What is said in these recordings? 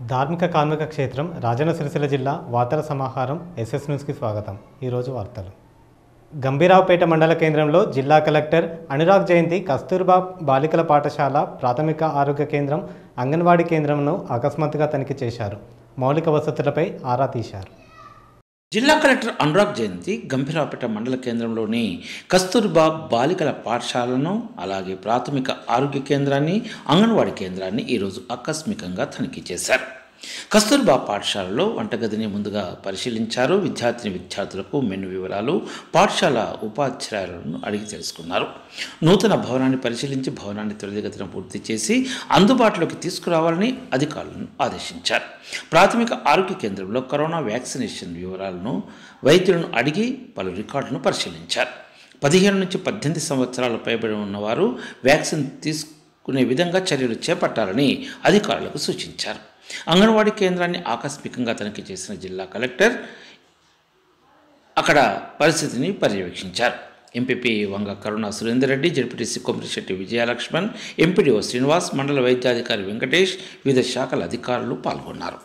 ధార్మిక కార్మిక క్షేత్రం రాజన్న సిరిసిల్ల జిల్లా వార్తల సమాహారం ఎస్ఎస్ న్యూస్కి స్వాగతం ఈరోజు వార్తలు గంభీరావుపేట మండల కేంద్రంలో జిల్లా కలెక్టర్ అనురాగ్ జయంతి కస్తూర్బా బాలికల పాఠశాల ప్రాథమిక ఆరోగ్య కేంద్రం అంగన్వాడీ కేంద్రంను అకస్మాత్తుగా తనిఖీ చేశారు మౌలిక వసతులపై ఆరా తీశారు జిల్లా కలెక్టర్ అనురాగ్ జయంతి గంభీరావుపేట మండల కేంద్రంలోని కస్తూర్బా బాలికల పాఠశాలను అలాగే ప్రాథమిక ఆరోగ్య కేంద్రాన్ని అంగన్వాడీ కేంద్రాన్ని ఈరోజు ఆకస్మికంగా తనిఖీ చేశారు కస్తూర్బా పాఠశాలలో వంటగదిని ముందుగా పరిశీలించారు విద్యార్థిని విద్యార్థులకు మెను వివరాలు పాఠశాల ఉపాధ్యాయులను అడిగి తెలుసుకున్నారు నూతన భవనాన్ని పరిశీలించి భవనాన్ని త్వరితగతిన పూర్తి చేసి అందుబాటులోకి తీసుకురావాలని అధికారులను ఆదేశించారు ప్రాథమిక ఆరోగ్య కేంద్రంలో కరోనా వ్యాక్సినేషన్ వివరాలను వైద్యులను అడిగి పలు రికార్డులను పరిశీలించారు పదిహేను నుంచి పద్దెనిమిది సంవత్సరాల పైబడి ఉన్నవారు వ్యాక్సిన్ తీసుకునే విధంగా చర్యలు చేపట్టాలని అధికారులకు సూచించారు అంగన్వాడీ కేంద్రాన్ని ఆకస్మికంగా తనిఖీ చేసిన జిల్లా కలెక్టర్ అక్కడ పరిస్థితిని పర్యవేక్షించారు MPP Vanga Karuna Surender Reddy ZPTC Komarisetty Vijayalakshman MPDO Srinivas మండల వైద్యాధికారి వెంకటేష్ వివిధ శాఖల అధికారులు పాల్గొన్నారు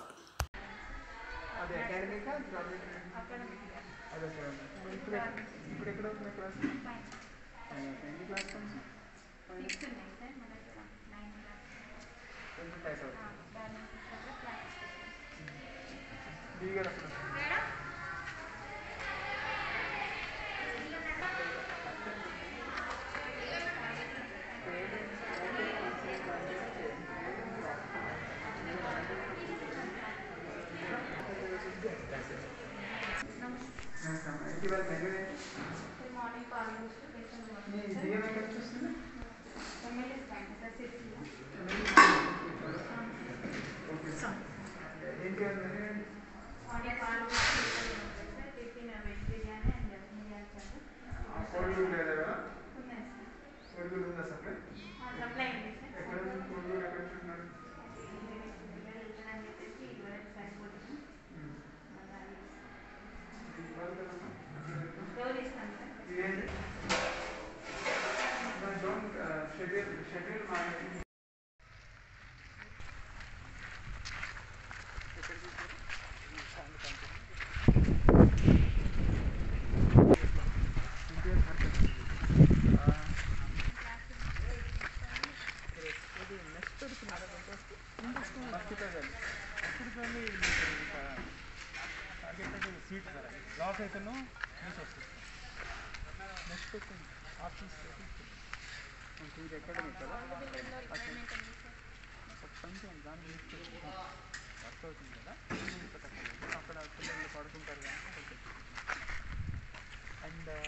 లాస్ అయితేనో న్యూస్ వస్తుంది నెక్స్ట్ ఆఫీస్ ఇది ఎక్కడ కదా కొంచెం దాని లిస్ట్ వర్క్ అవుతుంది కదా అక్కడ పిల్లలు పడుకుంటారు కనుక కొంచెం అండ్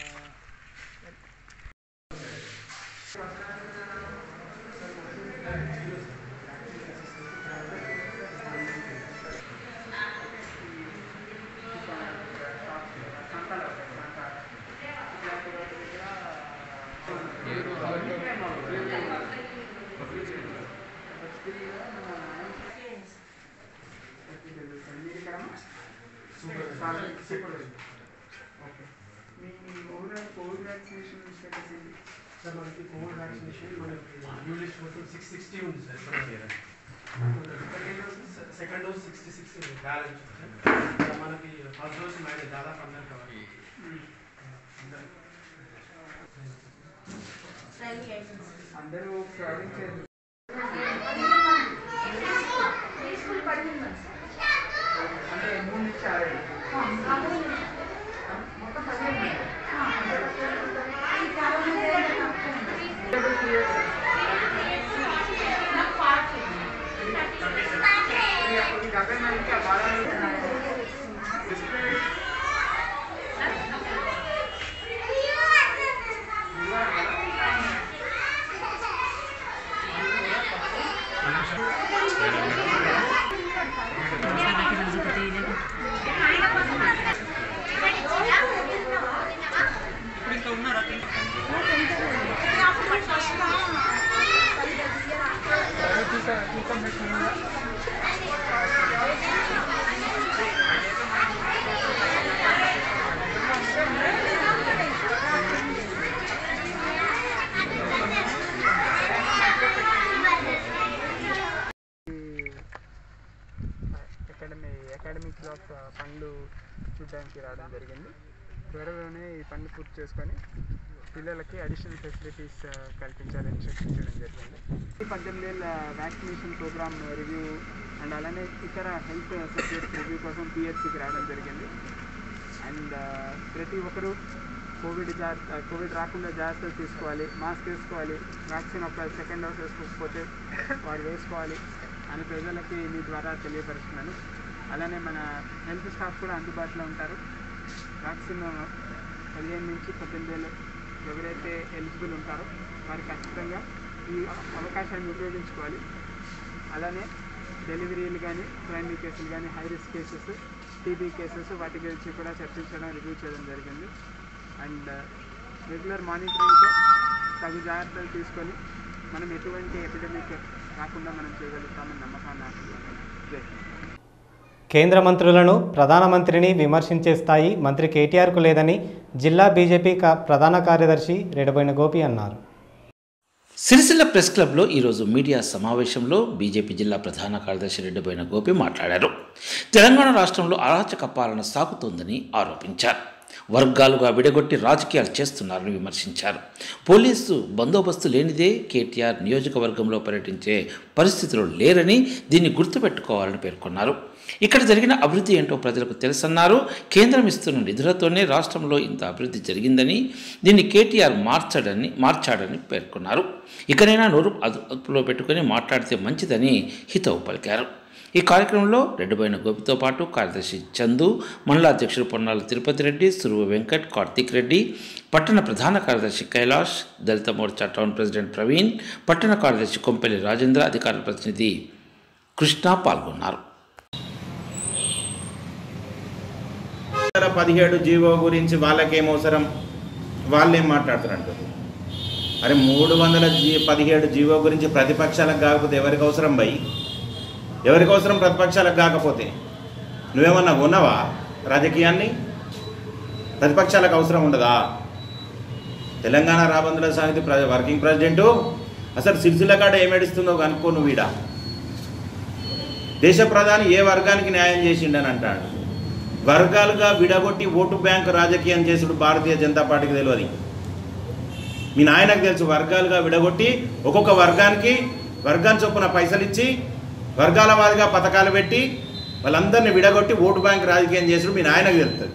ఓకే మీ ఓవరాల్ కోవిడ్ వ్యాక్సినేషన్ స్టేటస్ ఏంటి సార్ మనకి కోవిడ్ వ్యాక్సినేషన్ మనకి న్యూ లిస్ట్ మొత్తం సిక్స్ సిక్స్టీ ఉంది sir second doses second dose sixty six balance ఉంది సార్ మనకి ఫస్ట్ డోస్ మ్యారేజ్ దాదాపు అందరు కవర్ అందరూ క్రౌడింగ్ చేయాలి అంటే మూడు నుంచి ఆరేడు డెబ్బై మందికి ఆ బాగా టీకా టీకా మెషిన్ ఉందా ఆఫ్ పనులు చూడడానికి రావడం జరిగింది త్వరలోనే ఈ పనులు పూర్తి చేసుకొని పిల్లలకి అడిషనల్ ఫెసిలిటీస్ కల్పించాలని సూచించడం జరిగింది ఈ పద్దెనిమిది ఏళ్ళ వ్యాక్సినేషన్ ప్రోగ్రామ్ రివ్యూ అండ్ అలానే ఇతర హెల్త్ సర్టిఫికేట్స్ రివ్యూ కోసం పిహెచ్సికి రావడం జరిగింది అండ్ ప్రతి ఒక్కరూ కోవిడ్ జాగ్రత్త కోవిడ్ రాకుండా జాగ్రత్తలు తీసుకోవాలి మాస్క్ వేసుకోవాలి వ్యాక్సిన్ ఒక సెకండ్ డోస్ వేసుకోకపోతే వారు వేసుకోవాలి అని ప్రజలకి మీ ద్వారా తెలియపరుస్తున్నాను అలానే మన హెల్త్ స్టాఫ్ కూడా అందుబాటులో ఉంటారు వ్యాక్సిన్ పదిహేను నుంచి పద్దెనిమిది ఏళ్ళు ఎవరైతే ఎలిజిబుల్ ఉంటారో వారు ఖచ్చితంగా ఈ అవకాశాన్ని ఉపయోగించుకోవాలి అలానే డెలివరీలు కానీ ప్రైమరీ కేసులు కానీ high risk cases TB cases వాటి గురించి కూడా చర్చించడం రివ్యూ చేయడం జరిగింది అండ్ రెగ్యులర్ మానిటరింగ్తో తగు జాగ్రత్తలు తీసుకొని మనం ఎటువంటి ఎపిడమిక్ రాకుండా మనం చేయగలుగుతామని నమ్మకాన్ని ఆశిస్తున్నాను జై హింద్. కేంద్ర మంత్రులను ప్రధానమంత్రిని విమర్శించే స్థాయి మంత్రి కేటీఆర్కు లేదని జిల్లా బీజేపీ కా ప్రధాన కార్యదర్శి రెడబోయిన గోపి అన్నారు సిరిసిల్ల ప్రెస్ క్లబ్లో ఈరోజు మీడియా సమావేశంలో బీజేపీ జిల్లా ప్రధాన కార్యదర్శి రెడ్డిబోయిన గోపి మాట్లాడారు తెలంగాణ రాష్ట్రంలో అరాచక పాలన సాగుతోందని ఆరోపించారు వర్గాలుగా విడగొట్టి రాజకీయాలు చేస్తున్నారని విమర్శించారు పోలీసు బందోబస్తు లేనిదే కేటీఆర్ నియోజకవర్గంలో పర్యటించే పరిస్థితులు లేరని దీన్ని గుర్తుపెట్టుకోవాలని పేర్కొన్నారు ఇక్కడ జరిగిన అభివృద్ధి ఏంటో ప్రజలకు తెలుసన్నారు కేంద్రం ఇస్తున్న నిధులతోనే రాష్ట్రంలో ఇంత అభివృద్ధి జరిగిందని దీన్ని కేటీఆర్ మార్చడని మార్చాడని పేర్కొన్నారు ఇకనైనా నోరు అదుపులో పెట్టుకుని మాట్లాడితే మంచిదని హితవు పలికారు ఈ కార్యక్రమంలో రెడ్డిబోయిన గోపితో పాటు కార్యదర్శి చందు మండల అధ్యక్షుడు పొన్నాల తిరుపతి రెడ్డి సురువు వెంకట్ కార్తీక్ రెడ్డి పట్టణ ప్రధాన కార్యదర్శి కైలాష్ దళిత మోర్చా టౌన్ ప్రెసిడెంట్ ప్రవీణ్ పట్టణ కార్యదర్శి కొంపెల్లి రాజేంద్ర అధికార ప్రతినిధి కృష్ణ పాల్గొన్నారు వందల పదిహేడు జీవో గురించి వాళ్ళకేం అవసరం వాళ్ళేం మాట్లాడుతారంటారు అరే మూడు వందల జీ పదిహేడు జీవో గురించి ప్రతిపక్షాలకు కాకపోతే ఎవరికి అవసరం భయ్ ఎవరికి అవసరం ప్రతిపక్షాలకు కాకపోతే నువ్వేమన్నా ఉన్నావా రాజకీయాన్ని ప్రతిపక్షాలకు అవసరం ఉండదా తెలంగాణ రాబందుల సమితి ప్ర వర్కింగ్ ప్రెసిడెంటు అసలు సిరిసిల్ల కాడ ఏమేడుస్తుందో కనుక్కో నువ్వు ఈడ దేశ ప్రధాని ఏ వర్గానికి న్యాయం చేసిండని అంటాడు వర్గాలుగా విడగొట్టి ఓటు బ్యాంక్ రాజకీయం చేసుడు భారతీయ జనతా పార్టీకి తెలియదు మీ నాయనకు తెలుసు వర్గాలుగా విడగొట్టి ఒక్కొక్క వర్గానికి వర్గాన్ని చొప్పున పైసలు ఇచ్చి వర్గాల వారిగా పథకాలు పెట్టి వాళ్ళందరినీ విడగొట్టి ఓటు బ్యాంక్ రాజకీయం చేసుడు మీ నాయనకు తెలుస్తుంది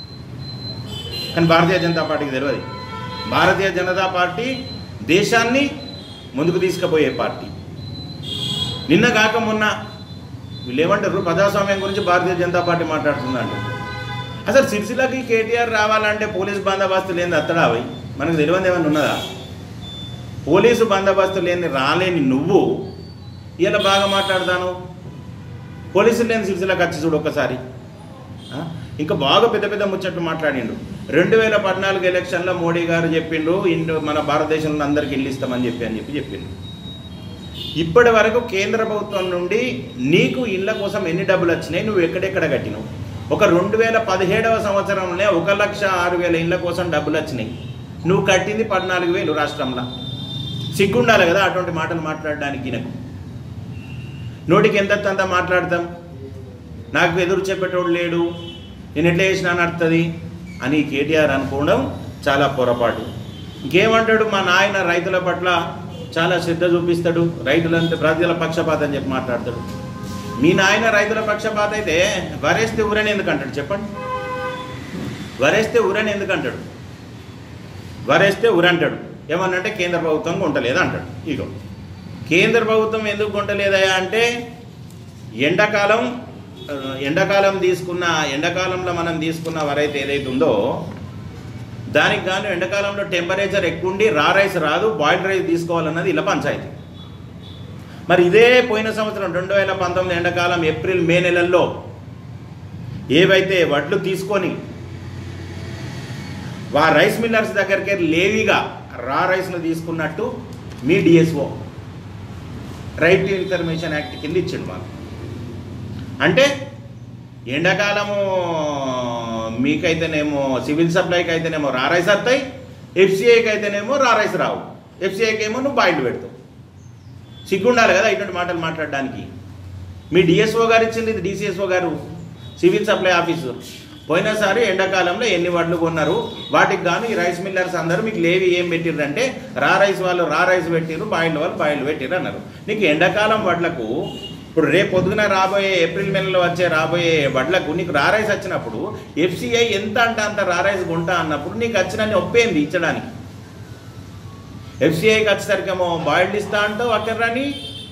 కానీ భారతీయ జనతా పార్టీకి తెలియదు భారతీయ జనతా పార్టీ దేశాన్ని ముందుకు తీసుకుపోయే పార్టీ నిన్న కాక మొన్న వీళ్ళు ఏమంటారు ప్రజాస్వామ్యం గురించి భారతీయ జనతా పార్టీ మాట్లాడుతుందండి అసలు సిరిసిల్లకి కేటీఆర్ రావాలంటే పోలీస్ బందోబస్తు లేని అత్తడా అవి మనకు తెలియదు ఏమైనా ఉన్నదా పోలీసు బందోబస్తు లేని రాలేని నువ్వు ఇలా బాగా మాట్లాడతాను పోలీసులు లేని సిరిసిల్లకి వచ్చి చూడు ఒక్కసారి ఆ? ఇంకా బాగా పెద్ద పెద్ద ముచ్చట్లు మాట్లాడిండు రెండు వేల పద్నాలుగు ఎలక్షన్లో మోడీ గారు చెప్పిండు ఇండు మన భారతదేశంలో అందరికి ఇల్లు ఇస్తామని చెప్పి అని చెప్పి చెప్పిండు ఇప్పటి వరకు కేంద్ర ప్రభుత్వం నుండి నీకు ఇళ్ళ కోసం ఎన్ని డబ్బులు వచ్చినాయి నువ్వు ఎక్కడెక్కడ కట్టినావు ఒక రెండు వేల పదిహేడవ సంవత్సరంలో ఒక లక్ష ఆరు వేల ఇళ్ళ కోసం డబ్బులు వచ్చినాయి నువ్వు కట్టింది పద్నాలుగు వేలు రాష్ట్రంలో సిగ్గుండాలి కదా అటువంటి మాటలు మాట్లాడడానికి నాకు నోటికి ఎంత అంత మాట్లాడతాం నాకు ఎదురు చెప్పేటోడు లేడు నేను ఎట్లా చేసినా నడుతుంది అని కేటీఆర్ అనుకోవడం చాలా పొరపాటు ఇంకేమంటాడు మా నాయన రైతుల పట్ల చాలా శ్రద్ధ చూపిస్తాడు రైతులంటే ప్రజల పక్షపాతం అని చెప్పి మాట్లాడతాడు మీ నాయన రైతుల పక్షపాత అయితే వరేస్తే ఊరని ఎందుకు అంటాడు చెప్పండి వరేస్తే ఊరని ఎందుకు అంటాడు వరేస్తే ఊరంటాడు ఏమన్నంటే కేంద్ర ప్రభుత్వం కొంటలేదు అంటాడు ఇగో కేంద్ర ప్రభుత్వం ఎందుకు కొంటలేదా అంటే ఎండాకాలం ఆ, ఎండాకాలం తీసుకున్న ఎండాకాలంలో మనం తీసుకున్న వరైతే ఏదైతే ఉందో దానికి గాను ఎండాకాలంలో టెంపరేచర్ ఎక్కువ ఉండి రా రైస్ రాదు బాయిల్డ్ రైస్ తీసుకోవాలన్నది ఇలా పంచాయతీ మరి ఇదే పోయిన సంవత్సరం రెండు వేల పంతొమ్మిది ఎండాకాలం ఏప్రిల్ మే నెలల్లో ఏవైతే వడ్లు తీసుకొని వా రైస్ మిల్లర్స్ దగ్గరికి లేవిగా రా రైస్ను తీసుకున్నట్టు మీ DSO right to information act కింద ఇచ్చిండు మాకు అంటే ఎండాకాలము మీకైతేనేమో సివిల్ సప్లైకి అయితేనేమో రా రైస్ వస్తాయి ఎఫ్సిఐకి అయితేనేమో రా రైస్ రావు ఎఫ్సిఐకి ఏమో నువ్వు బాయిల్ పెడతావు సిగ్గుండాలి కదా ఇటువంటి మాటలు మాట్లాడడానికి మీ డిఎస్ఓ గారు ఇచ్చింది ఇది డిసిఎస్ఓ గారు సివిల్ సప్లై ఆఫీసు పోయినసారి ఎండాకాలంలో ఎన్ని వడ్లు కొన్నారు వాటికి గాను ఈ రైస్ మిల్లర్స్ అందరూ మీకు లేవి ఏం పెట్టిర్రు అంటే రా రైస్ వాళ్ళు రా రైస్ పెట్టిర్రు బాయిల్ వాళ్ళు బాయిల్ పెట్టిర్రు అన్నారు నీకు ఎండాకాలం వడ్లకు ఇప్పుడు రేపు పొద్దున రాబోయే ఏప్రిల్ నెలలో వచ్చే రాబోయే వడ్లకు నీకు రా రైస్ వచ్చినప్పుడు ఎఫ్సిఐ ఎంత అంటే అంత రా రైస్ కొంటా అన్నప్పుడు నీకు వచ్చిన ఒప్పేంది ఇచ్చడానికి ఎఫ్సిఐకి వచ్చేసరికేమో బాయిల్డ్ ఇస్తా అంటావు అక్కర్రాని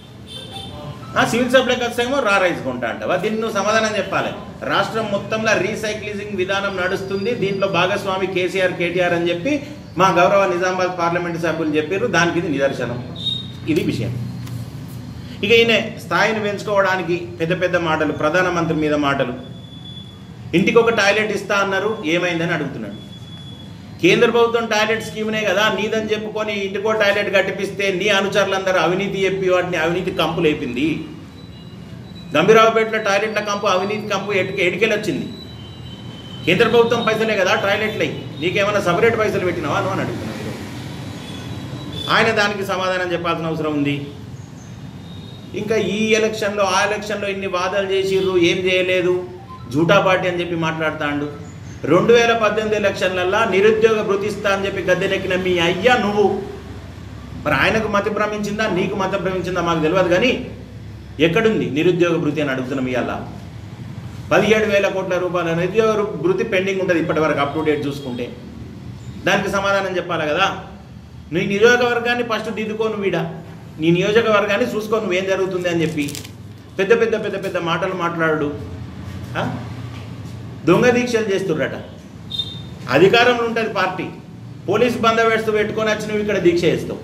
సివిల్ సప్లైకి వచ్చేమో రా రైస్ కొంటా అంటావా దీన్ని నువ్వు సమాధానం చెప్పాలి రాష్ట్రం మొత్తంలో రీసైక్లింగ్ విధానం నడుస్తుంది దీంట్లో భాగస్వామి కేసీఆర్ కేటీఆర్ అని చెప్పి మా గౌరవ నిజామాబాద్ పార్లమెంటు సభ్యులు చెప్పారు దానికి ఇది నిదర్శనం ఇది విషయం ఇక ఈయన స్థాయిని పెంచుకోవడానికి పెద్ద పెద్ద మాటలు ప్రధానమంత్రి మీద మాటలు ఇంటికి ఒక టాయిలెట్ ఇస్తా అన్నారు ఏమైందని అడుగుతున్నాడు కేంద్ర ప్రభుత్వం టాయిలెట్ స్కీమ్నే కదా నీదని చెప్పుకొని ఇంటికో టాయిలెట్ కట్టిపిస్తే నీ అనుచరులందరూ అవినీతి చెప్పి వాటిని అవినీతి కంపు లేపింది గంభీరావుపేటలో టాయిలెట్ల కంపు అవినీతి కంపు ఎటుకి ఎడికెళ్ళి వచ్చింది కేంద్ర ప్రభుత్వం పైసలే కదా టాయిలెట్లై నీకేమైనా సపరేట్ పైసలు పెట్టినావా నువ్వు అని అడుగుతున్నాను ఆయన దానికి సమాధానం చెప్పాల్సిన అవసరం ఉంది ఇంకా ఈ ఎలక్షన్లో ఆ ఎలక్షన్లో ఇన్ని వాదాలు చేసిర్రు ఏం చేయలేదు జూటా పార్టీ అని చెప్పి మాట్లాడుతాండు రెండు వేల పద్దెనిమిది ఎలక్షన్లల్లో నిరుద్యోగ భృతిస్తా అని చెప్పి గద్దెనెక్కిన మీ అయ్యా నువ్వు మరి ఆయనకు మతి భ్రమించిందా నీకు మత భ్రమించిందా మాకు తెలియదు కానీ ఎక్కడుంది నిరుద్యోగ భృతి అని అడుగుతున్నాం ఇవాళ పదిహేడు వేల కోట్ల రూపాయల నిరుద్యోగ రు- భృతి పెండింగ్ ఉంటుంది ఇప్పటివరకు అప్ టు డేట్ చూసుకుంటే దానికి సమాధానం చెప్పాలి కదా నీ నియోజకవర్గాన్ని ఫస్ట్ దిద్దుకో నువ్వు ఈడ నీ నియోజకవర్గాన్ని చూసుకో నువ్వేం జరుగుతుంది అని చెప్పి పెద్ద పెద్ద పెద్ద పెద్ద మాటలు మాట్లాడు ఆ? దొంగ దీక్షలు చేస్తుర్రట అధికారంలో ఉంటుంది పార్టీ పోలీస్ బందోబస్తు పెట్టుకొని వచ్చి నువ్వు ఇక్కడ దీక్ష చేస్తావు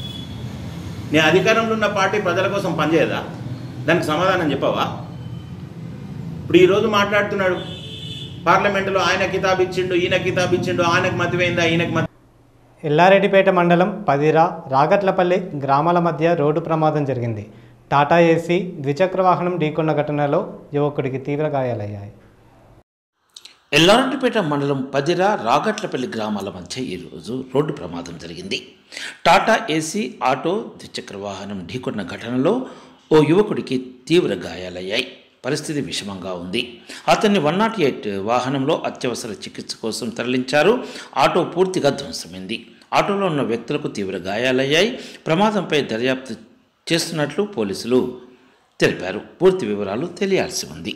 నీ అధికారంలో ఉన్న పార్టీ ప్రజల కోసం పనిచేయదా దానికి సమాధానం చెప్పవా ఇప్పుడు ఈరోజు మాట్లాడుతున్నాడు పార్లమెంటులో ఆయన కితాబ్ ఇచ్చిండు ఈయన కితాబ్ ఇచ్చిండు ఆయనకు మతిపోయిందా ఈయనకు మతి ఎల్లారెడ్డిపేట మండలం పదిరా రాగట్లపల్లి గ్రామాల మధ్య రోడ్డు ప్రమాదం జరిగింది టాటా ఏసీ ద్విచక్ర వాహనం ఢీకొన్న ఘటనలో యువకుడికి తీవ్ర గాయాలయ్యాయి ఎల్లారెడ్డిపేట మండలం పదిరా రాగట్లపల్లి గ్రామాల మధ్య ఈరోజు రోడ్డు ప్రమాదం జరిగింది టాటా ఏసీ ఆటో ద్విచక్ర వాహనం ఢీకొన్న ఘటనలో ఓ యువకుడికి తీవ్ర గాయాలయ్యాయి పరిస్థితి విషమంగా ఉంది అతన్ని వన్ నాట్ ఎయిట్ వాహనంలో అత్యవసర చికిత్స కోసం తరలించారు ఆటో పూర్తిగా ధ్వంసమైంది ఆటోలో ఉన్న వ్యక్తులకు తీవ్ర గాయాలయ్యాయి ప్రమాదంపై దర్యాప్తు చేస్తున్నట్లు పోలీసులు తెలిపారు పూర్తి వివరాలు తెలియాల్సి ఉంది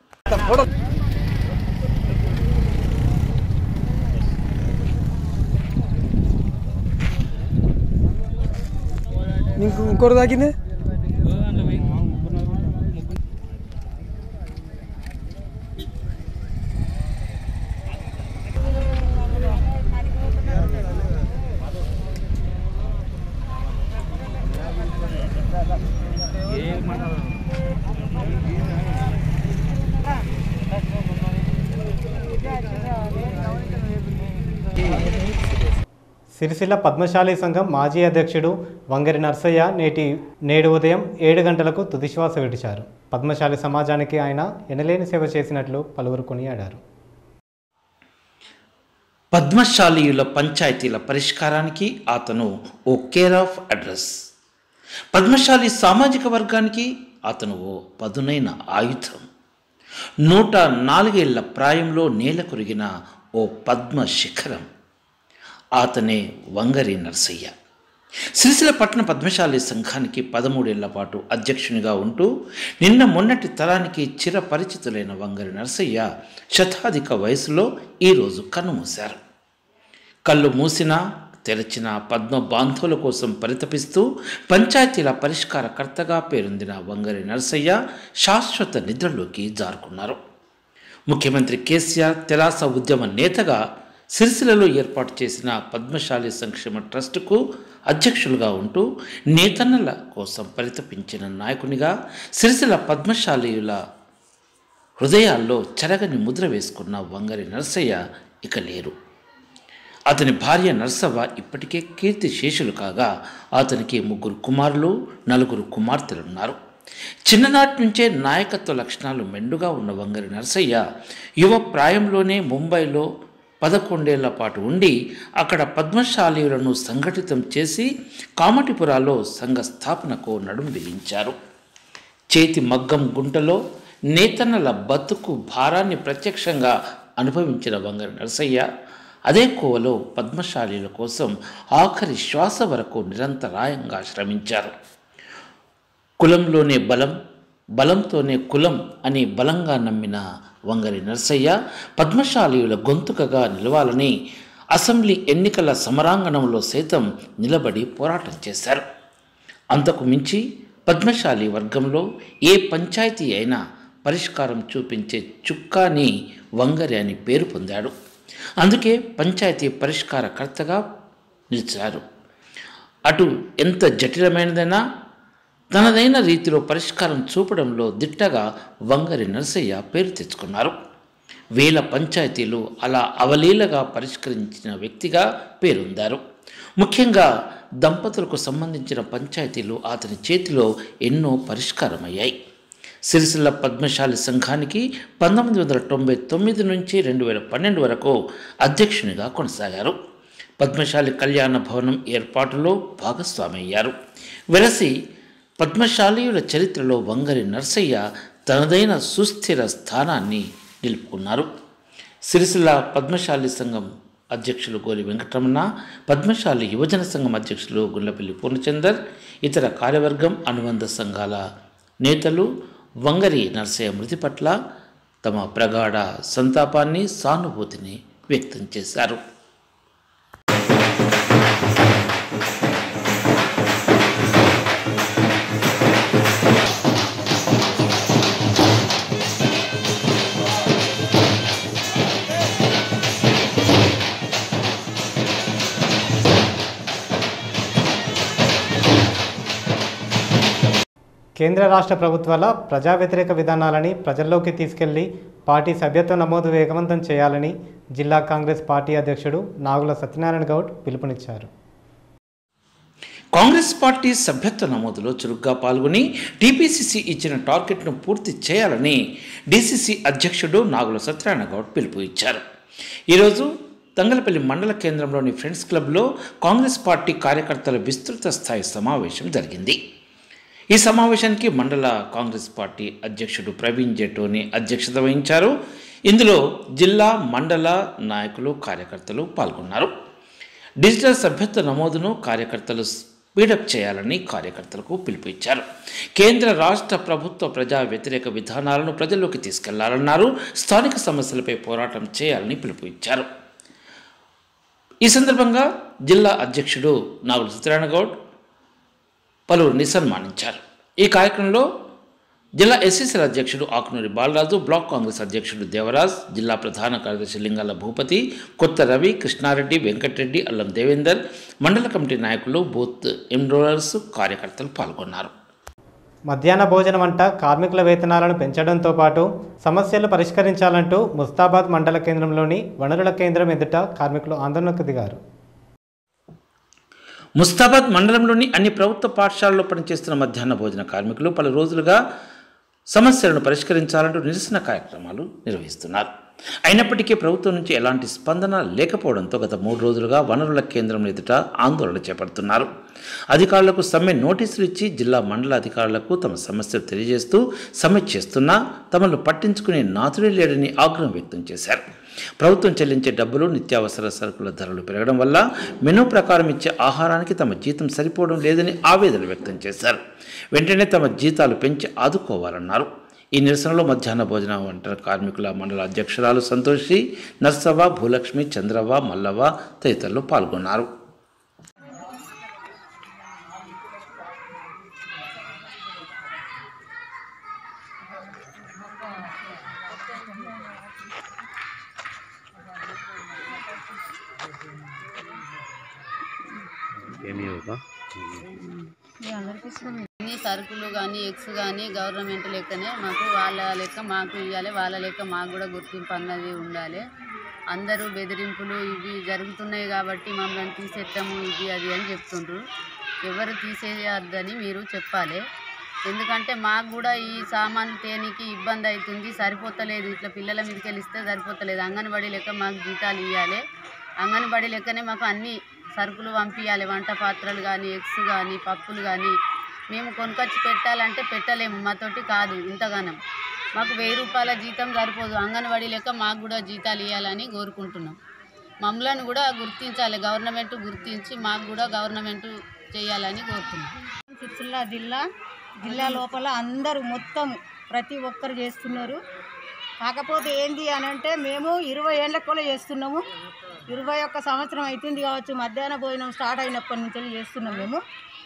నీకు ఇంకోటి తాకింది సిరిసిల్ల పద్మశాలి సంఘం మాజీ అధ్యక్షుడు వంగరి నర్సయ్య నేటి నేడు ఉదయం ఏడు గంటలకు తుదిశ్వాస విడిచారు పద్మశాలి సమాజానికి ఆయన ఎనలేని సేవ చేసినట్లు పలువురు కొనియాడారు పద్మశాలీయుల పంచాయతీల పరిష్కారానికి అతను ఓ కేర్ ఆఫ్ అడ్రస్ పద్మశాలి సామాజిక వర్గానికి అతను ఓ పదునైన ఆయుధం నూట నాలుగేళ్ల ప్రాయంలో నేల కొరిగిన ఓ పద్మ శిఖరం అతనే వంగరి నర్సయ్య సిరిసిల్ల పట్టణ పద్మశాలి సంఘానికి పదమూడేళ్ల పాటు అధ్యక్షునిగా ఉంటూ నిన్న మొన్నటి తరానికి చిరపరిచితులైన వంగరి నర్సయ్య శతాధిక వయసులో ఈరోజు కన్నుమూశారు కళ్ళు మూసినా తెరచిన పద్మ బాంధవుల కోసం పరితపిస్తూ పంచాయతీల పరిష్కారకర్తగా పేరొందిన వంగరి నర్సయ్య శాశ్వత నిద్రలోకి జారుకున్నారు ముఖ్యమంత్రి కేసీఆర్ తెరాస ఉద్యమ నేతగా సిరిసిల్లలో ఏర్పాటు చేసిన పద్మశాలి సంక్షేమ ట్రస్టుకు అధ్యక్షులుగా ఉంటూ నేతన్నల కోసం పరితపించిన నాయకునిగా సిరిసిల్ల పద్మశాలీయుల హృదయాల్లో చెరగని ముద్ర వేసుకున్న వంగరి నర్సయ్య ఇక లేరు అతని భార్య నర్సవ్వ ఇప్పటికే కీర్తి శేషులు కాగా అతనికి ముగ్గురు కుమారులు నలుగురు కుమార్తెలున్నారు చిన్ననాటి నుంచే నాయకత్వ లక్షణాలు మెండుగా ఉన్న వంగరి నర్సయ్య యువ ప్రాయంలోనే ముంబైలో పదకొండేళ్ల పాటు ఉండి అక్కడ పద్మశాలీయులను సంఘటితం చేసి కామటిపురాలో సంఘ స్థాపనకు నడుం బిగించారు చేతి మగ్గం గుంటలో నేతన్నల బతుకు భారాన్ని ప్రత్యక్షంగా అనుభవించిన వంగరి నరసయ్య అదే కోవలో పద్మశాలీల కోసం ఆఖరి శ్వాస వరకు నిరంతరాయంగా శ్రమించారు కులంలోనే బలం బలంతోనే కులం అని బలంగా నమ్మిన వంగరి నరసయ్య పద్మశాలీయుల గొంతుకగా నిలవాలని అసెంబ్లీ ఎన్నికల సమరాంగణంలో సైతం నిలబడి పోరాటం చేశారు అంతకు మించి పద్మశాలి వర్గంలో ఏ పంచాయతీ అయినా పరిష్కారం చూపించే చుక్కాని వంగరి అని పేరు పొందాడు అందుకే పంచాయతీ పరిష్కారకర్తగా నిలిచారు అటు ఎంత జటిలమైనదైనా తనదైన రీతిలో పరిష్కారం చూపడంలో దిట్టగా వంగరి నరసయ్య పేరు తెచ్చుకున్నారు వేల పంచాయతీలు అలా అవలీలగా పరిష్కరించిన వ్యక్తిగా పేరొందారు ముఖ్యంగా దంపతులకు సంబంధించిన పంచాయతీలు అతని చేతిలో ఎన్నో పరిష్కారమయ్యాయి సిరిసిల్ల పద్మశాలి సంఘానికి పంతొమ్మిది వందల తొంభై తొమ్మిది నుంచి రెండు వేల పన్నెండు వరకు అధ్యక్షునిగా కొనసాగారు పద్మశాలి కళ్యాణ భవనం ఏర్పాటులో భాగస్వామి అయ్యారు వెరసి పద్మశాలీయుల చరిత్రలో వంగరి నర్సయ్య తనదైన సుస్థిర స్థానాన్ని నిలుపుకున్నారు సిరిసిల్ల పద్మశాలి సంఘం అధ్యక్షులు గోలి వెంకటరమణ పద్మశాలి యువజన సంఘం అధ్యక్షులు గుల్లపల్లి పూర్ణచందర్ ఇతర కార్యవర్గం అనుబంధ సంఘాల నేతలు వంగరి నర్సయ్య మృతి పట్ల తమ ప్రగాఢ సంతాపాన్ని సానుభూతిని వ్యక్తం చేశారు కేంద్ర రాష్ట్ర ప్రభుత్వాల ప్రజా వ్యతిరేక విధానాలని ప్రజల్లోకి తీసుకెళ్లి పార్టీ సభ్యత్వ నమోదు వేగవంతం చేయాలని జిల్లా కాంగ్రెస్ పార్టీ అధ్యక్షుడు నాగుల సత్యనారాయణ గౌడ్ పిలుపునిచ్చారు కాంగ్రెస్ పార్టీ సభ్యత్వ నమోదులో చురుగ్గా పాల్గొని టీపీసీసీ ఇచ్చిన టార్గెట్ను పూర్తి చేయాలని డీసీసీ అధ్యక్షుడు నాగుల సత్యనారాయణ గౌడ్ పిలుపు ఇచ్చారు ఈరోజు తంగలపల్లి మండల కేంద్రంలోని ఫ్రెండ్స్ క్లబ్లో కాంగ్రెస్ పార్టీ కార్యకర్తల విస్తృత స్థాయి సమావేశం జరిగింది ఈ సమావేశానికి మండల కాంగ్రెస్ పార్టీ అధ్యక్షుడు ప్రవీణ్ జెటోని అధ్యక్షత వహించారు ఇందులో జిల్లా మండల నాయకులు కార్యకర్తలు పాల్గొన్నారు డిజిటల్ సభ్యత్వ నమోదును కార్యకర్తలు స్పీడప్ చేయాలని కార్యకర్తలకు పిలుపు ఇచ్చారు కేంద్ర రాష్ట్ర ప్రభుత్వ ప్రజా వ్యతిరేక విధానాలను ప్రజల్లోకి తీసుకెళ్లాలన్నారు స్థానిక సమస్యలపై పోరాటం చేయాలని పిలుపు ఇచ్చారు ఈ సందర్భంగా జిల్లా అధ్యక్షుడు నాగుల సత్యనారాయణ గౌడ్ పలువురిని సన్మానించారు ఈ కార్యక్రమంలో జిల్లా ఎస్సీసీల అధ్యక్షుడు ఆకునూరి బాలరాజు బ్లాక్ కాంగ్రెస్ అధ్యక్షుడు దేవరాజ్ జిల్లా ప్రధాన కార్యదర్శి లింగాల భూపతి కొత్త రవి కృష్ణారెడ్డి వెంకటరెడ్డి అల్లం దేవేందర్ మండల కమిటీ నాయకులు బూత్ ఎన్రోలర్స్ కార్యకర్తలు పాల్గొన్నారు మధ్యాహ్న భోజనం వంట కార్మికుల వేతనాలను పెంచడంతో పాటు సమస్యలు పరిష్కరించాలంటూ ముస్తాబాద్ మండల కేంద్రంలోని వనరుల కేంద్రం ఎదుట కార్మికులు ఆందోళనకు దిగారు ముస్తాబాద్ మండలంలోని అన్ని ప్రభుత్వ పాఠశాలల్లో పనిచేస్తున్న మధ్యాహ్న భోజన కార్మికులు పలు రోజులుగా సమస్యలను పరిష్కరించాలంటూ నిరసన కార్యక్రమాలు నిర్వహిస్తున్నారు అయినప్పటికీ ప్రభుత్వం నుంచి ఎలాంటి స్పందన లేకపోవడంతో గత మూడు రోజులుగా వనరుల కేంద్రం ఎదుట ఆందోళన చేపడుతున్నారు అధికారులకు సమ్మె నోటీసులు ఇచ్చి జిల్లా మండల అధికారులకు తమ సమస్యలు తెలియజేస్తూ సమ్మె చేస్తున్నా తమను పట్టించుకునే నాతుడే లేడని ఆగ్రహం వ్యక్తం చేశారు ప్రభుత్వం చెల్లించే డబ్బులు నిత్యావసర సరుకుల ధరలు పెరగడం వల్ల మెనూ ప్రకారం ఇచ్చే ఆహారానికి తమ జీతం సరిపోవడం లేదని ఆవేదన వ్యక్తం చేశారు వెంటనే తమ జీతాలు పెంచి ఆదుకోవాలన్నారు ఈ నిరసనలో మధ్యాహ్న భోజన వంట కార్మికుల మండల అధ్యక్షురాలు సంతోషి నర్సవ్వ భూలక్ష్మి చంద్రవ్వ మల్లవ్వ తదితరులు పాల్గొన్నారు అన్ని సరుకులు కానీ ఎగ్స్ కానీ గవర్నమెంట్ లెక్కనే మాకు వాళ్ళ లెక్క మాకు ఇవ్వాలి వాళ్ళ లెక్క మాకు కూడా గుర్తింపు అన్నది ఉండాలి అందరూ బెదిరింపులు ఇవి జరుగుతున్నాయి కాబట్టి మమ్మల్ని తీసేస్తాము ఇది అది అని చెప్తుండ్రు ఎవరు తీసేయద్దని మీరు చెప్పాలి ఎందుకంటే మాకు కూడా ఈ సామాన్లు తేనికి ఇబ్బంది అవుతుంది సరిపోతలేదు ఇట్లా పిల్లల మీదకి వెళ్ళిస్తే సరిపోతలేదు అంగన్వాడీ లెక్క మాకు జీతాలు ఇవ్వాలి అంగన్వాడీ లెక్కనే మాకు అన్ని సరుకులు పంపించాలి వంట పాత్రలు కానీ ఎగ్స్ కానీ పప్పులు కానీ మేము కొనుకొచ్చి పెట్టాలంటే పెట్టలేము మాతోటి కాదు ఇంతగానం మాకు వెయ్యి రూపాయల జీతం సరిపోదు అంగన్వాడీ లెక్క మాకు కూడా జీతాలు ఇవ్వాలని కోరుకుంటున్నాం మమ్మల్ని కూడా గుర్తించాలి గవర్నమెంట్ గుర్తించి మాకు కూడా గవర్నమెంట్ చేయాలని కోరుతున్నాం సిరిసిల్ల జిల్లా జిల్లా లోపల అందరూ మొత్తం ప్రతి ఒక్కరు చేస్తున్నారు కాకపోతే ఏంది అని అంటే మేము ఇరవై ఏళ్ళ కూడా చేస్తున్నాము ఇరవై ఒక్క సంవత్సరం అవుతుంది కావచ్చు మధ్యాహ్న భోజనం స్టార్ట్ అయినప్పటి నుంచి చేస్తున్నాం మేము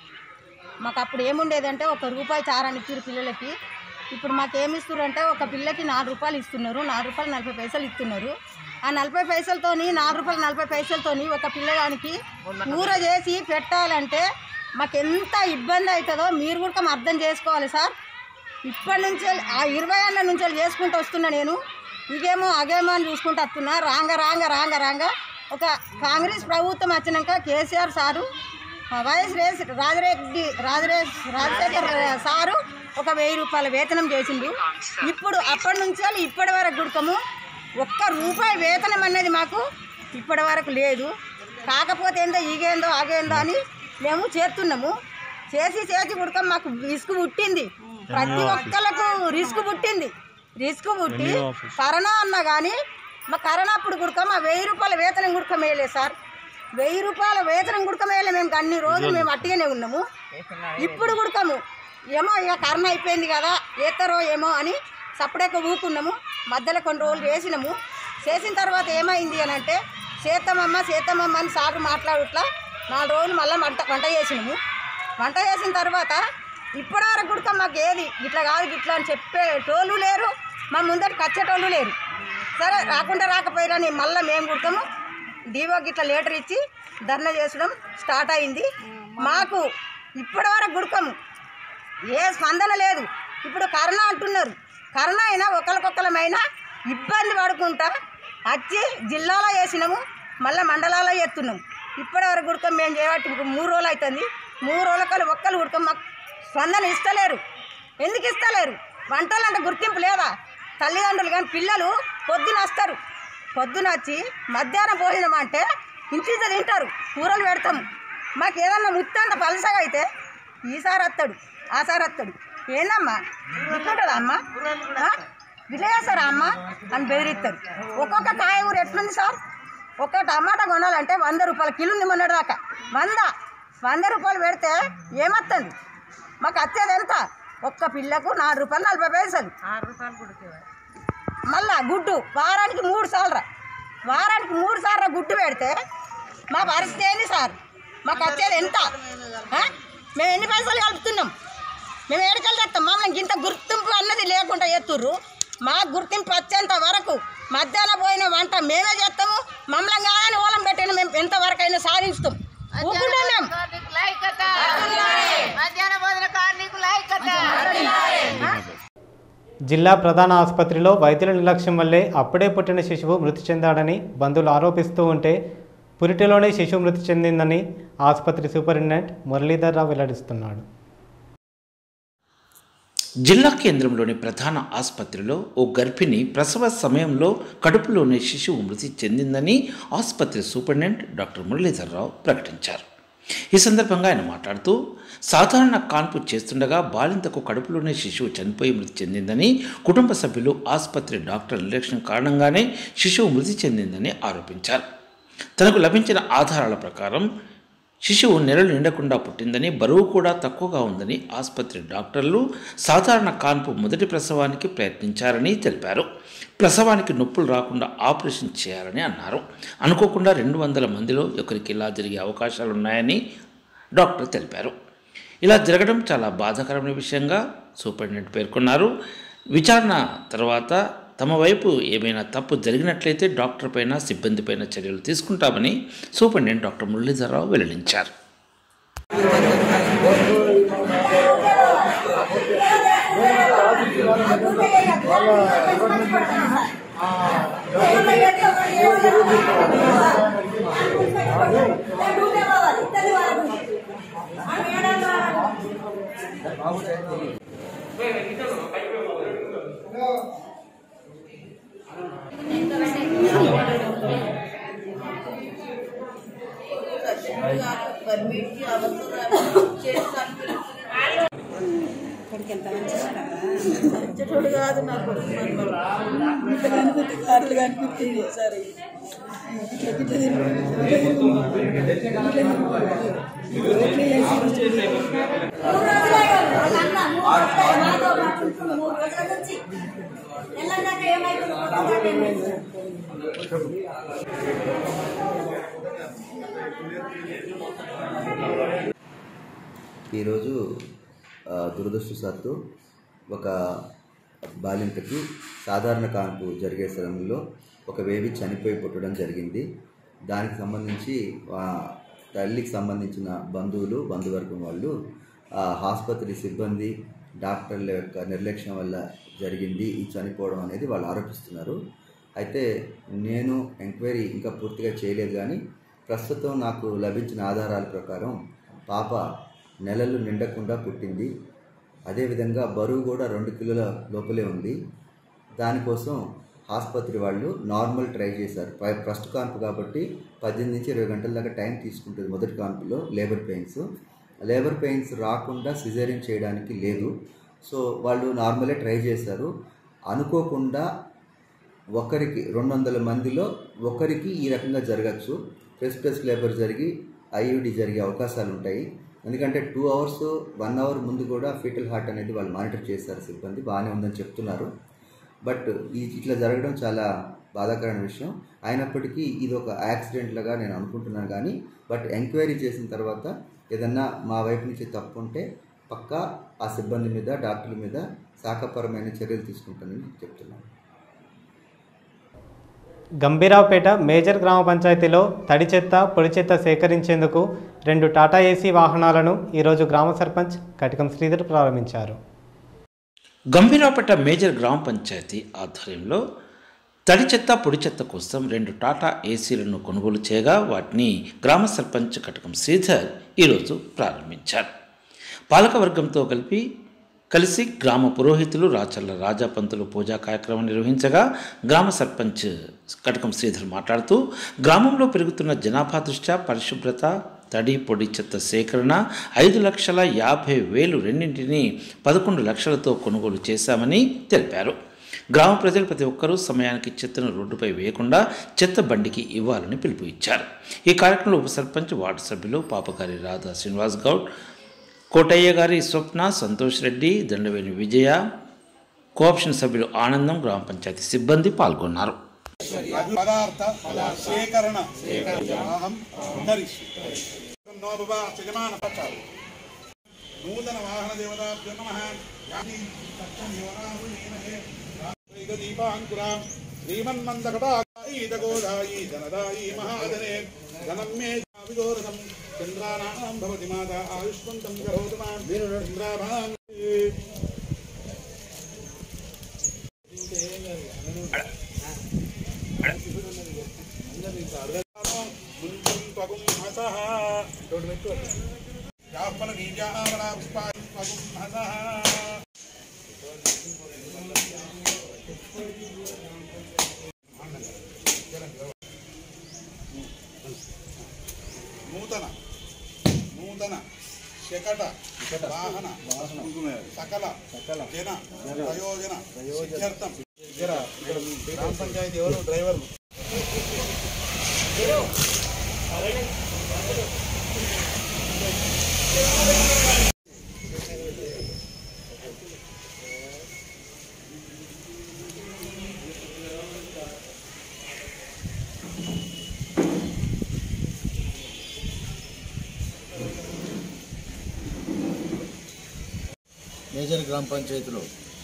మాకు అప్పుడు ఏముండేదంటే ఒక రూపాయి చారాన్ని ఇచ్చారు పిల్లలకి ఇప్పుడు మాకు ఏమి ఇస్తున్నారంటే ఒక పిల్లకి నాలుగు రూపాయలు ఇస్తున్నారు నాలుగు రూపాయలు నలభై పైసలు ఇస్తున్నారు ఆ నలభై పైసలతోని నాలుగు రూపాయలు నలభై పైసలతోని ఒక పిల్లగానికి కూర చేసి పెట్టాలంటే మాకు ఎంత ఇబ్బంది అవుతుందో మీరు కూడా అర్థం చేసుకోవాలి సార్ ఇప్పటి నుంచి ఆ ఇరవై ఏళ్ళ నుంచి చేసుకుంటూ వస్తున్నా నేను ఇదేమో అగేమో అని చూసుకుంటూ వస్తున్నా రాంగ రాంగ రాంగ రాంగ ఒక కాంగ్రెస్ ప్రభుత్వం వచ్చినాక కేసీఆర్ సారు ఆ వైఎస్ రేస్ రాజరెడ్డి రాజరేష్ రాజశేఖర్ సారు ఒక వెయ్యి రూపాయల వేతనం చేసిండు ఇప్పుడు అప్పటి నుంచి ఇప్పటి వరకు గుడకము ఒక్క రూపాయి వేతనం అనేది మాకు ఇప్పటి వరకు లేదు కాకపోతే ఏందో ఈగేందో ఆగేందో అని మేము చేస్తున్నాము చేసి చేసి పుడక మాకు రిస్క్ పుట్టింది ప్రతి ఒక్కళ్ళకు రిస్క్ పుట్టింది రిస్క్ పుట్టి కరోనా అన్నా కానీ మా కరోనా అప్పుడు గుడక మా వెయ్యి రూపాయల వేతనం గుడక మేలే సార్ వెయ్యి రూపాయల వేతనం గుడక మేలే మేము అన్ని రోజులు మేము అట్టిగానే ఉన్నాము ఇప్పుడు గుడకము ఏమో ఇక కరోనా అయిపోయింది కదా ఏతారో ఏమో అని సపరేట్గా ఊకున్నాము మధ్యలో కొన్ని రోజులు చేసినాము చేసిన తర్వాత ఏమైంది అని అంటే చేతమమ్మ చేతమమ్మ అని సార్ మాట్లాడుట్లా నాలుగు రోజులు మళ్ళీ వంట వంట చేసినాము వంట చేసిన తర్వాత ఇప్పటివరకు కూడా మాకు ఏది ఇట్లా కాదు ఇట్లా అని చెప్పే టోళ్ళు లేరు మా ముందటికి వచ్చేటోళ్ళు లేరు సరే రాకుండా రాకపోయినా మళ్ళీ మేము కుడతాము డీఓకి ఇట్లా లెటర్ ఇచ్చి ధర్నా చేసడం స్టార్ట్ అయింది మాకు ఇప్పటివరకు గుడకము ఏ స్పందన లేదు ఇప్పుడు కరోనా అంటున్నారు కరోనా అయినా ఒకరికొకరమైనా ఇబ్బంది పడుకుంటా వచ్చి జిల్లాలో వేసినాము మళ్ళీ మండలాల్లో చేస్తున్నాం ఇప్పటివరకు ఉడకం మేము చేయబట్టి ఇప్పుడు మూడు రోజులు అవుతుంది మూడు రోజులకల్లా ఒక్కరు ఉడకం మాకు స్పందన ఇస్తలేరు ఎందుకు ఇస్తలేరు వంటలు అంటే గుర్తింపు లేదా తల్లిదండ్రులు కానీ పిల్లలు పొద్దున వస్తారు పొద్దున వచ్చి మధ్యాహ్నం భోజనం అంటే ఇంటింత తింటారు కూరలు పెడతాము మాకు ఏదన్నా ముత్తంత పలసగా అయితే ఈసారి వస్తాడు ఆ సారి వస్తాడు ఏందమ్మా ఇట్లుంటుందా అమ్మ ఆ? ఇట్లా చేస్తారా అమ్మ అని బెదిరిస్తారు ఒక్కొక్క కాయగూర ఎట్లుంది సార్ ఒక్క టమాటా కొనాలంటే వంద రూపాయల కిలో ఉంది మొన్నటి దాకా వంద వంద రూపాయలు పెడితే ఏమొస్తుంది మాకు వచ్చేది ఎంత ఒక్క పిల్లకు నాలుగు రూపాయలు నలభై పైసలు మళ్ళా గుడ్డు వారానికి మూడు సార్లు వారానికి మూడు సార్లు గుడ్డు పెడితే మా పరిస్థితి ఏంది సార్ మాకు వచ్చేది ఎంత ఆ? మేము ఎన్ని పైసలు కలుపుతున్నాం మేము ఏడుకెళ్ళి చేస్తాం మమ్మల్ని ఇంత గుర్తింపు అన్నది లేకుండా ఎత్తుర్రు మా గుర్తింపు వచ్చేంత వరకు మధ్యాహ్నం పోయిన వంట మేమే చేస్తాము మమ్మల్ని కానీ ఓలం పెట్టిన మేము ఎంతవరకు అయినా సాధిస్తాం ఊరుకుంటాం మేము మధ్యాహ్న భోజన కార్మికుల జిల్లా ప్రధాన ఆసుపత్రిలో వైద్యుల నిర్లక్ష్యం వల్లే అప్పుడే పుట్టిన శిశువు మృతి చెందాడని బంధువులు ఆరోపిస్తూ ఉంటే పురిటిలోనే శిశువు మృతి చెందిందని ఆసుపత్రి సూపరింటెండెంట్ మురళీధర్రావు వెల్లడిస్తున్నాడు జిల్లా కేంద్రంలోని ప్రధాన ఆసుపత్రిలో ఓ గర్భిణి ప్రసవ సమయంలో కడుపులోనే శిశువు మృతి చెందిందని ఆసుపత్రి సూపరింటెండెంట్ డాక్టర్ మురళీధర్రావు ప్రకటించారు ఈ సందర్భంగా ఆయన మాట్లాడుతూ సాధారణ కాన్పు చేస్తుండగా బాలింతకు కడుపులోనే శిశువు చనిపోయి మృతి చెందిందని కుటుంబ సభ్యులు ఆసుపత్రి డాక్టర్ నిర్లక్ష్యం కారణంగానే శిశువు మృతి చెందిందని ఆరోపించారు తనకు లభించిన ఆధారాల ప్రకారం శిశువు నెలలు నిండకుండా పుట్టిందని బరువు కూడా తక్కువగా ఉందని ఆసుపత్రి డాక్టర్లు సాధారణ కాన్పు మొదటి ప్రసవానికి ప్రయత్నించారని తెలిపారు ప్రసవానికి నొప్పులు రాకుండా ఆపరేషన్ చేయాలని అన్నారు అనుకోకుండా రెండు వందల మందిలో ఒకరికి ఇలా జరిగే అవకాశాలు ఉన్నాయని డాక్టర్ తెలిపారు ఇలా జరగడం చాలా బాధాకరమైన విషయంగా సూపరింటెండెంట్ పేర్కొన్నారు విచారణ తర్వాత తమ వైపు ఏమైనా తప్పు జరిగినట్లయితే డాక్టర్ పైన సిబ్బంది పైన చర్యలు తీసుకుంటామని సూపరింటెండెంట్ డాక్టర్ మురళీధరరావు వెల్లడించారు చెట్టుడు కాదు నాకు ఇట్లా కనిపిస్తే కార్లు కనిపిస్తాయి సరే ఇట్లా ఇట్లా తిరుగు. ఇట్లా తిరుగు. ఇట్లా తిరుగు. ఇట్లా చేసి ఈరోజు ఆ, దురదృష్టవశాత్తు ఒక బాలింతకి సాధారణ కాన్పు జరిగే సమయంలో ఒక బేబీ చనిపోయి పుట్టడం జరిగింది దానికి సంబంధించి ఆ, తల్లికి సంబంధించిన బంధువులు బంధువర్గం వాళ్ళు ఆ, ఆసుపత్రి సిబ్బంది డాక్టర్ల యొక్క నిర్లక్ష్యం వల్ల జరిగింది ఈ చనిపోవడం అనేది వాళ్ళు ఆరోపిస్తున్నారు అయితే నేను ఎంక్వైరీ ఇంకా పూర్తిగా చేయలేదు కానీ ప్రస్తుతం నాకు లభించిన ఆధారాల ప్రకారం పాప నెలలు నిండకుండా పుట్టింది అదేవిధంగా బరువు కూడా రెండు కిలోల లోపలే ఉంది దానికోసం ఆసుపత్రి వాళ్ళు నార్మల్ ట్రై చేశారు పై- ఫస్ట్ కాన్పు కాబట్టి పద్దెనిమిది నుంచి ఇరవై గంటల దాకా టైం తీసుకుంటుంది మొదటి కాన్పులో లేబర్ పెయిన్స్ లేబర్ పెయిన్స్ రాకుండా సిజేరియన్ చేయడానికి లేదు సో వాళ్ళు నార్మలే ట్రై చేశారు అనుకోకుండా ఒకరికి రెండు వందల మందిలో ఒకరికి ఈ రకంగా జరగచ్చు ప్రెస్ ప్రెస్ లేబర్ జరిగి ఐయుడి జరిగే అవకాశాలు ఉంటాయి ఎందుకంటే టూ అవర్స్ వన్ అవర్ ముందు కూడా ఫీటల్ హార్ట్ అనేది వాళ్ళు మానిటర్ చేశారు సిబ్బంది బాగానే ఉందని చెప్తున్నారు బట్ ఈ ఇట్లా జరగడం చాలా బాధాకరమైన విషయం అయినప్పటికీ ఇది ఒక యాక్సిడెంట్ లాగా నేను అనుకుంటున్నాను కానీ బట్ ఎంక్వైరీ చేసిన తర్వాత ఏదన్నా మా వైపు నుంచి తప్పు ఉంటే పక్కా ఆ సిబ్బంది మీద డాక్టర్ల మీద శాఖపరమైన చర్యలు తీసుకుంటానని చెప్తున్నాను గంభీరావుపేట మేజర్ గ్రామ పంచాయతీలో తడి చెత్త పొడి చెత్త సేకరించేందుకు రెండు టాటా ఏసీ వాహనాలను ఈరోజు గ్రామ సర్పంచ్ కటికం శ్రీధర్ ప్రారంభించారు గంభీరాపేట మేజర్ గ్రామ పంచాయతీ ఆధ్వర్యంలో తడి చెత్త పొడి చెత్త కోసం రెండు టాటా ఏసీలను కొనుగోలు చేయగా వాటిని గ్రామ సర్పంచ్ కటకం శ్రీధర్ ఈరోజు ప్రారంభించారు పాలకవర్గంతో కలిపి కలిసి గ్రామ పురోహితులు రాచర్ల రాజాపంతులు పూజా కార్యక్రమం నిర్వహించగా గ్రామ సర్పంచ్ కటకం శ్రీధర్ మాట్లాడుతూ గ్రామంలో పెరుగుతున్న జనాభా దృష్ట్యా పరిశుభ్రత తడి పొడి చెత్త సేకరణ ఐదు లక్షల యాభై వేలు రెండింటిని పదకొండు లక్షలతో కొనుగోలు చేశామని తెలిపారు గ్రామ ప్రజలు ప్రతి ఒక్కరూ సమయానికి చెత్తను రోడ్డుపై వేయకుండా చెత్త బండికి ఇవ్వాలని పిలుపు ఇచ్చారు ఈ కార్యక్రమంలో ఉప సర్పంచ్ వార్డు సభ్యులు పాపగారి రాధా శ్రీనివాస్ గౌడ్ కోటయ్య గారి స్వప్న సంతోష్ రెడ్డి దండవేణి విజయ కోఆప్షన్ సభ్యులు ఆనందం గ్రామ పంచాయతీ సిబ్బంది పాల్గొన్నారు పదార్థ సేకరణ అహం కరిష్యే నో భవ యజమాన పక్షాలు నూతన వాహన దేవతాభ్యో నమః యాని తచ్చం యోనాహు నీమహే రాగ దీపాంకురాం శ్రీమన్మందకటాయి జగోదాయి జనదాయి మహాజనే ధనం మే విదోరసం చంద్రానాం భవతి మాతా ఆయుష్మంతం కరోతు మాం చంద్రాభాం ముంచం త్వగుం హసః యాపన నీజావన పుష్పాయం త్వగుం హసః నూతన నూతన శకట వాహన సకల జన ప్రయోజన సిద్ధ్యర్థం గ్రామ పంచాయతీ ఎవరు డ్రైవర్లు మేజర్ గ్రామ పంచాయతీలో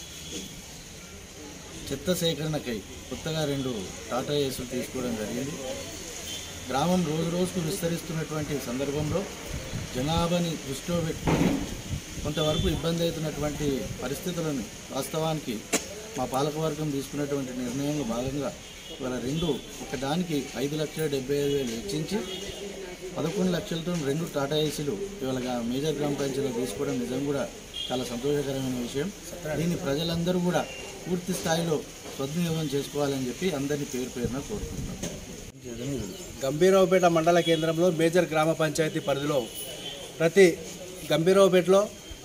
చెత్త సేకరణకై కొత్తగా రెండు టాటా ఏసులు తీసుకోవడం జరిగింది గ్రామం రోజు రోజుకు విస్తరిస్తున్నటువంటి సందర్భంలో జనాభాని దృష్టిలో పెట్టుకొని కొంతవరకు ఇబ్బంది అవుతున్నటువంటి పరిస్థితులను వాస్తవానికి మా పాలకవర్గం తీసుకున్నటువంటి నిర్ణయంలో భాగంగా ఇవాళ రెండు ఒకదానికి ఐదు లక్షల డెబ్బై ఐదు వేలు వెచ్చించి పదకొండు లక్షలతో రెండు టాటా ఏసీలు ఇవాళ గా- మేజర్ గ్రామ పంచాయతీలో తీసుకోవడం నిజం కూడా చాలా సంతోషకరమైన విషయం దీన్ని ప్రజలందరూ కూడా పూర్తి స్థాయిలో సద్వినియోగం చేసుకోవాలని చెప్పి అందరినీ పేరు పేరున కోరుకుంటున్నాం గంభీరావుపేట మండల కేంద్రంలో మేజర్ గ్రామ పంచాయతీ పరిధిలో ప్రతి గంభీరావుపేటలో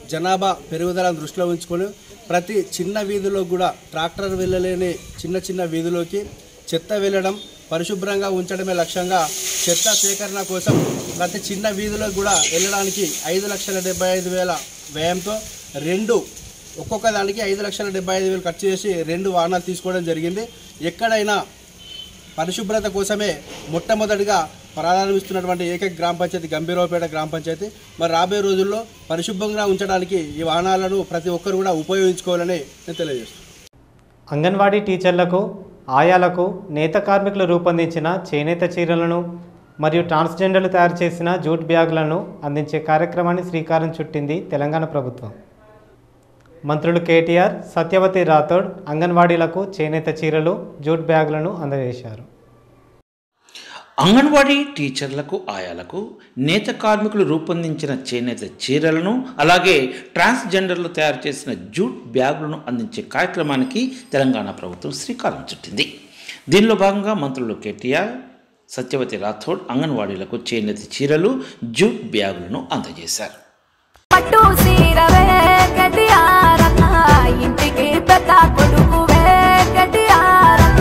జనాభా పెరుగుదలను దృష్టిలో ఉంచుకొని ప్రతి చిన్న వీధిలో కూడా ట్రాక్టర్ వెళ్ళలేని చిన్న చిన్న వీధిలోకి చెత్త వెళ్ళడం పరిశుభ్రంగా ఉంచడమే లక్ష్యంగా చెత్త సేకరణ కోసం ప్రతి చిన్న వీధిలో కూడా వెళ్ళడానికి ఐదు లక్షల డెబ్బై ఐదు వేల వ్యయంతో రెండు ఒక్కొక్క దానికి ఐదు లక్షల డెబ్బై ఐదు వేలు ఖర్చు చేసి రెండు వాహనాలు తీసుకోవడం జరిగింది ఎక్కడైనా పరిశుభ్రత కోసమే మొట్టమొదటిగా ప్రాధాన్యం ఇస్తున్నటువంటి ఏకైక గ్రామ పంచాయతీ గంభీరావుపేట గ్రామ పంచాయతీ మరి రాబోయే రోజుల్లో పరిశుభ్రంగా ఉంచడానికి ఈ వాహనాలను ప్రతి ఒక్కరు కూడా ఉపయోగించుకోవాలని నేను తెలియజేస్తున్నాను అంగన్వాడీ టీచర్లకు ఆయాలకు నేత కార్మికులు రూపొందించిన చేనేత చీరలను మరియు ట్రాన్స్జెండర్లు తయారు చేసిన జూట్ బ్యాగులను అందించే కార్యక్రమాన్ని శ్రీకారం చుట్టింది తెలంగాణ ప్రభుత్వం మంత్రులు కేటీఆర్ సత్యవతి రాథోడ్ అంగన్వాడీలకు చేనేత చీరలు జూట్ బ్యాగులను అందజేశారు అంగన్వాడీ టీచర్లకు ఆయాలకు నేత కార్మికులు రూపొందించిన చేనేత చీరలను అలాగే ట్రాన్స్జెండర్లు తయారు చేసిన జూట్ బ్యాగులను అందించే కార్యక్రమానికి తెలంగాణ ప్రభుత్వం శ్రీకారం చుట్టింది దీనిలో భాగంగా మంత్రులు కేటీఆర్ సత్యవతి రాథోడ్ అంగన్వాడీలకు చేనేత చీరలు జూట్ బ్యాగులను అందజేశారు పట్టు సీరవే గడియారన్న ఇంటికి పెద్ద కొడుకువే గడియారన్న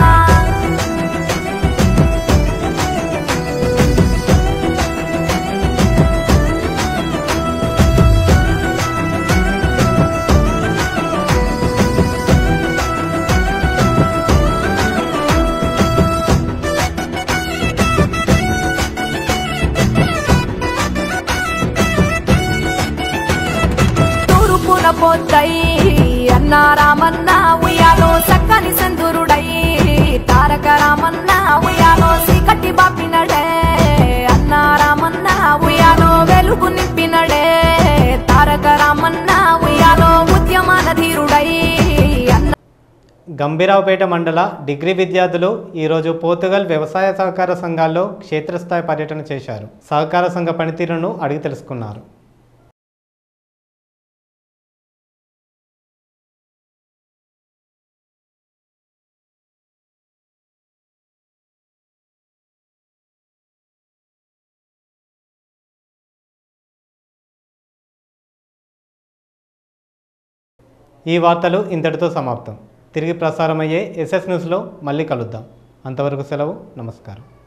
తూర్పున పొద్దై అన్న రామన్న ఉయ్యాలో సక్కని సందురుడై తారక రామన్న ఉయ్యాలో సీకటి బాపినడే అన్న రామన్న ఉయ్యాలో వెలుగు నింపినడే తారక రామన్న ఉయ్యాలో ఉద్యమాన ధీరుడై అన్న గంభీరావుపేట మండల డిగ్రీ విద్యార్థులు ఈరోజు పోర్తుగల్ వ్యవసాయ సహకార సంఘాల్లో క్షేత్రస్థాయి పర్యటన చేశారు సహకార సంఘ పనితీరును అడిగి తెలుసుకున్నారు ఈ వార్తలు ఇంతటితో సమాప్తం తిరిగి ప్రసారమయ్యే ఎస్ఎస్ న్యూస్లో మళ్ళీ కలుద్దాం అంతవరకు సెలవు నమస్కారం